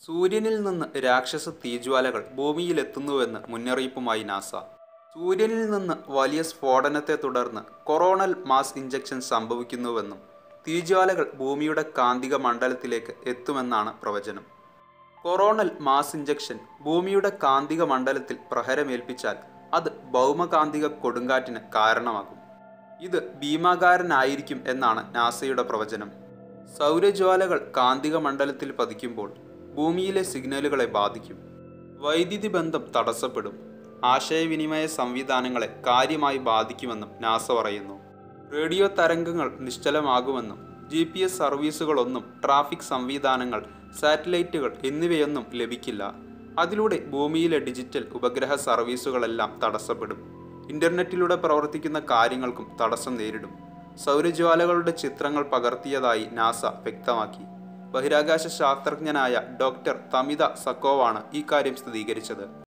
സൂര്യനിൽ നിന്ന് രാക്ഷസ തീജ്വാലകൾ ഭൂമിയിലെത്തുന്നുവെന്ന് മുന്നറിയിപ്പുമായി നാസ സൂര്യനിൽ നിന്ന് വലിയ സ്ഫോടനത്തെ തുടർന്ന് കൊറോണൽ മാസ് ഇഞ്ചക്ഷൻ സംഭവിക്കുന്നുവെന്നും തീജ്വാലകൾ ഭൂമിയുടെ കാന്തിക മണ്ഡലത്തിലേക്ക് എത്തുമെന്നാണ് പ്രവചനം കൊറോണൽ മാസ് ഇഞ്ചക്ഷൻ ഭൂമിയുടെ കാന്തിക മണ്ഡലത്തിൽ പ്രഹരമേൽപ്പിച്ചാൽ അത് ഭൗമകാന്തിക കൊടുങ്കാറ്റിന് കാരണമാകും ഇത് ഭീമാകാരനായിരിക്കും എന്നാണ് നാസയുടെ പ്രവചനം സൗരജ്വാലകൾ കാന്തിക മണ്ഡലത്തിൽ പതിക്കുമ്പോൾ ഭൂമിയിലെ സിഗ്നലുകളെ ബാധിക്കും വൈദ്യുതി ബന്ധം തടസ്സപ്പെടും ആശയവിനിമയ സംവിധാനങ്ങളെ കാര്യമായി ബാധിക്കുമെന്നും നാസ പറയുന്നു റേഡിയോ തരംഗങ്ങൾ നിശ്ചലമാകുമെന്നും ജി പി എസ് സർവീസുകളൊന്നും ട്രാഫിക് സംവിധാനങ്ങൾ സാറ്റലൈറ്റുകൾ എന്നിവയൊന്നും ലഭിക്കില്ല അതിലൂടെ ഭൂമിയിലെ ഡിജിറ്റൽ ഉപഗ്രഹ സർവീസുകളെല്ലാം തടസ്സപ്പെടും ഇന്റർനെറ്റിലൂടെ പ്രവർത്തിക്കുന്ന കാര്യങ്ങൾക്കും തടസ്സം നേരിടും സൗരജ്വാലകളുടെ ചിത്രങ്ങൾ പകർത്തിയതായി നാസ വ്യക്തമാക്കി ബഹിരാകാശ ശാസ്ത്രജ്ഞനായ ഡോക്ടർ തമിത സക്കോവാണ് ഇക്കാര്യം സ്ഥിരീകരിച്ചത്